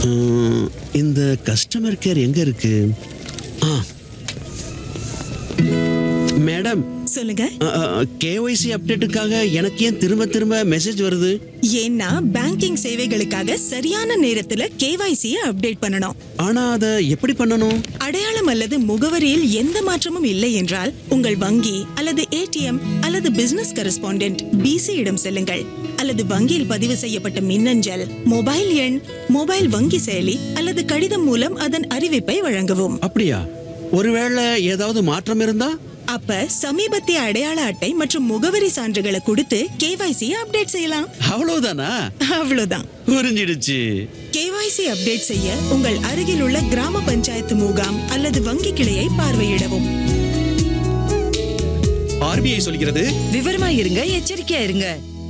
உம், இந்த customer care எங்க இருக்கு ஆ மேடம் சொல்லுங்க கேஒய்சி அப்டேட்டுக்காக எனக்கு ஏன் திரும்ப திரும்ப மெசேஜ் வருது ஏன்னா பேங்கிங் சேவைகளுக்காக சரியான நேரத்துல கேவைசியை அப்டேட் பண்ணணும் ஆனா அதை எப்படி பண்ணணும் அடையாளம் அல்லது முகவரியில் எந்த மாற்றமும் இல்லை என்றால் உங்கள் வங்கி அல்லது ஏடிஎம் அல்லது பிசினஸ் கரஸ்பாண்டென்ட் பிசி இடம் செல்லுங்கள் அல்லது வங்கியில் பதிவு செய்யப்பட்ட மின்னஞ்சல் மொபைல் எண் மொபைல் வங்கி செயலி அல்லது கடிதம் மூலம் அதன் அறிவிப்பை வழங்கவும் அப்படியா ஒருவேளை ஏதாவது மாற்றம் இருந்தா அப்ப சமீபத்திய அடையாள அட்டை மற்றும் முகவரி சான்றுகளை கொடுத்து கேவைசியை அப்டேட் செய்யலாம் அவ்வளவுதானா அவ்வளவுதான் புரிஞ்சிடுச்சு கேவைசி அப்டேட் செய்ய உங்கள் அருகில் உள்ள கிராம பஞ்சாயத்து முகாம் அல்லது வங்கி கிளையை பார்வையிடவும் ஆர்பிஐ சொல்கிறது விவரமா இருங்க எச்சரிக்கையா இருங்க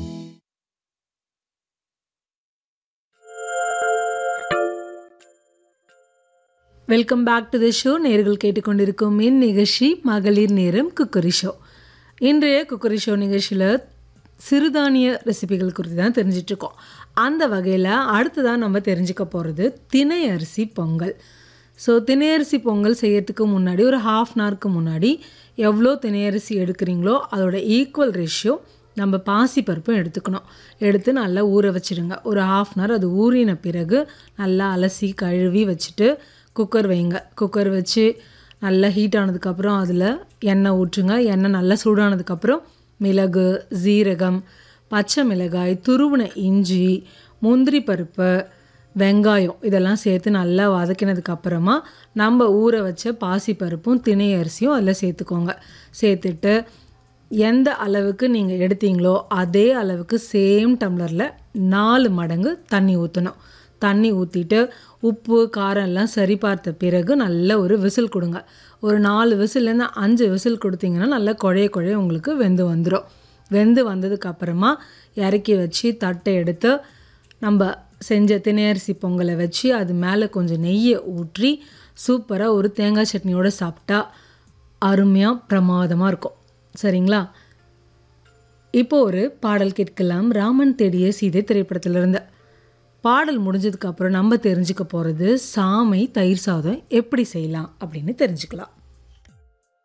welcome back to the show நேர்கள் கேட்டுக்கொண்டிருக்கும் இன் நிகழ்ச்சி மகளிர் நேரம் குக்கரி ஷோ இன்றைய குக்கரி ஷோ நிகழ்ச்சியில் சிறுதானிய ரெசிபிகள் குறித்து தான் தெரிஞ்சிட்ருக்கோம் அந்த வகையில் அடுத்ததான் நம்ம தெரிஞ்சுக்க போகிறது திணை அரிசி பொங்கல் ஸோ திணையரிசி பொங்கல் செய்யறதுக்கு முன்னாடி ஒரு ஹாஃப் அன் ஹவருக்கு முன்னாடி எவ்வளோ திணையரிசி எடுக்கிறீங்களோ அதோட ஈக்குவல் ரேஷியோ நம்ம பாசிப்பருப்பும் எடுத்துக்கணும் எடுத்து நல்லா ஊற வச்சிடுங்க ஒரு ஹாஃப் அன் ஹவர் அது ஊறின பிறகு நல்லா அலசி கழுவி வச்சுட்டு குக்கர் வைங்க குக்கர் வச்சு நல்லா ஹீட் ஆனதுக்கப்புறம் அதில் எண்ணெய் ஊற்றுங்க எண்ணெய் நல்லா சூடானதுக்கப்புறம் மிளகு சீரகம் பச்சை மிளகாய் துருவின இஞ்சி முந்திரி பருப்பு வெங்காயம் இதெல்லாம் சேர்த்து நல்லா வதக்கினதுக்கு அப்புறமா நம்ம ஊற வச்ச பாசிப்பருப்பும் திணை அரிசியும் அதில் சேர்த்துக்கோங்க சேர்த்துட்டு எந்த அளவுக்கு நீங்கள் எடுத்தீங்களோ அதே அளவுக்கு சேம் டம்ளரில் நாலு மடங்கு தண்ணி ஊற்றணும் தண்ணி ஊற்றிட்டு உப்பு காரம் எல்லாம் சரி பார்த்த பிறகு நல்ல ஒரு விசில் கொடுங்க ஒரு நாலு விசில்லேருந்து அஞ்சு விசில் கொடுத்தீங்கன்னா நல்லா குழைய குழைய உங்களுக்கு வெந்து வந்துடும் வெந்து வந்ததுக்கு அப்புறமா இறக்கி வச்சு தட்டை எடுத்து நம்ம செஞ்ச திணையரிசி பொங்கலை வச்சு அது மேலே கொஞ்சம் நெய்யை ஊற்றி சூப்பராக ஒரு தேங்காய் சட்னியோடு சாப்பிட்டா அருமையாக பிரமாதமாக இருக்கும் சரிங்களா இப்போ ஒரு பாடல் கேட்கலாம் ராமன் தேடிய சீதை திரைப்படத்திலிருந்து பாடல் முடிஞ்சதுக்கு அப்புறம் நம்ம தெரிஞ்சுக்க போகிறது சாமை தயிர் சாதம் எப்படி செய்யலாம் அப்படின்னு தெரிஞ்சுக்கலாம்